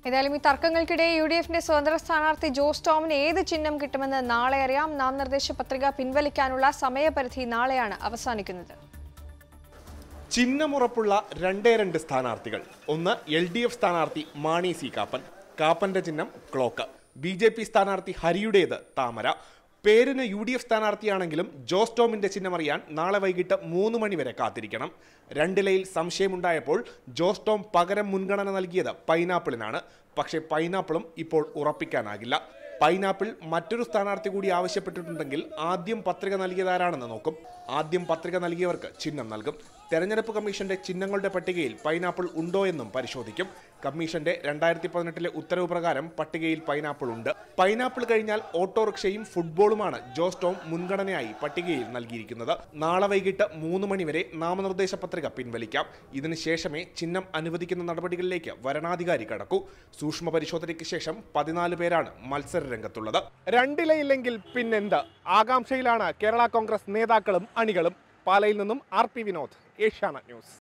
ഏതായാലും ഈ തർക്കങ്ങൾക്കിടെ U D എഫിന്റെ സ്വതന്ത്ര സ്ഥാനാർത്ഥി ജോസ് ടോമിന് ഏത് ചിഹ്നം കിട്ടുമെന്ന് നാളെ അറിയാം നാമനിർദ്ദേശ പത്രിക പിൻവലിക്കാനുള്ള സമയപരിധി നാളെയാണ് അവസാനിക്കുന്നത് ചിഹ്നമുറപ്പുള്ള രണ്ടേ രണ്ട് സ്ഥാനാർത്ഥികൾ ഒന്ന് എൽ ഡി എഫ് സ്ഥാനാർത്ഥി മാണി സി കാപ്പൻ കാപ്പന്റെ ചിഹ്നം ക്ലോക്ക് ബി ജെ പി സ്ഥാനാർത്ഥി ഹരിയുടേത് താമര പേരിന് യു ഡി എഫ് സ്ഥാനാർത്ഥിയാണെങ്കിലും ജോസ് ടോമിന്റെ ചിഹ്നമറിയാൻ നാളെ വൈകിട്ട് മൂന്ന് മണി വരെ കാത്തിരിക്കണം രണ്ടിലയിൽ സംശയമുണ്ടായപ്പോൾ ജോസ് ടോം പകരം മുൻഗണന നൽകിയത് പൈനാപ്പിളിനാണ് പക്ഷേ പൈനാപ്പിളും ഇപ്പോൾ ഉറപ്പിക്കാനാകില്ല പൈനാപ്പിൾ മറ്റൊരു സ്ഥാനാർത്ഥി കൂടി ആവശ്യപ്പെട്ടിട്ടുണ്ടെങ്കിൽ ആദ്യം പത്രിക നൽകിയതാരാണെന്ന് നോക്കും ആദ്യം പത്രിക നൽകിയവർക്ക് ചിഹ്നം നൽകും തെരഞ്ഞെടുപ്പ് കമ്മീഷന്റെ ചിഹ്നങ്ങളുടെ പട്ടികയിൽ പൈനാപ്പിൾ ഉണ്ടോ എന്നും പരിശോധിക്കും കമ്മീഷന്റെ രണ്ടായിരത്തി പതിനെട്ടിലെ ഉത്തരവ് പ്രകാരം പട്ടികയിൽ പൈനാപ്പിൾ ഉണ്ട് പൈനാപ്പിൾ കഴിഞ്ഞാൽ ഓട്ടോറിക്ഷയും ഫുട്ബോളുമാണ് ജോസ് ടോം മുൻഗണനയായി പട്ടികയിൽ നൽകിയിരിക്കുന്നത് നാളെ വൈകിട്ട് മൂന്ന് മണിവരെ നാമനിർദ്ദേശ പത്രിക പിൻവലിക്കാം ഇതിനുശേഷമേ ചിഹ്നം അനുവദിക്കുന്ന നടപടികളിലേക്ക് വരണാധികാരി കടക്കൂ സൂക്ഷ്മ പരിശോധനയ്ക്ക് ശേഷം പതിനാല് പേരാണ് മത്സര രംഗത്തുള്ളത് രണ്ടിലയില്ലെങ്കിൽ പിന്നെന്ത് ആകാംക്ഷയിലാണ് കേരള കോൺഗ്രസ് നേതാക്കളും അണികളും പാലയിൽ നിന്നും R P Vinod Asianet news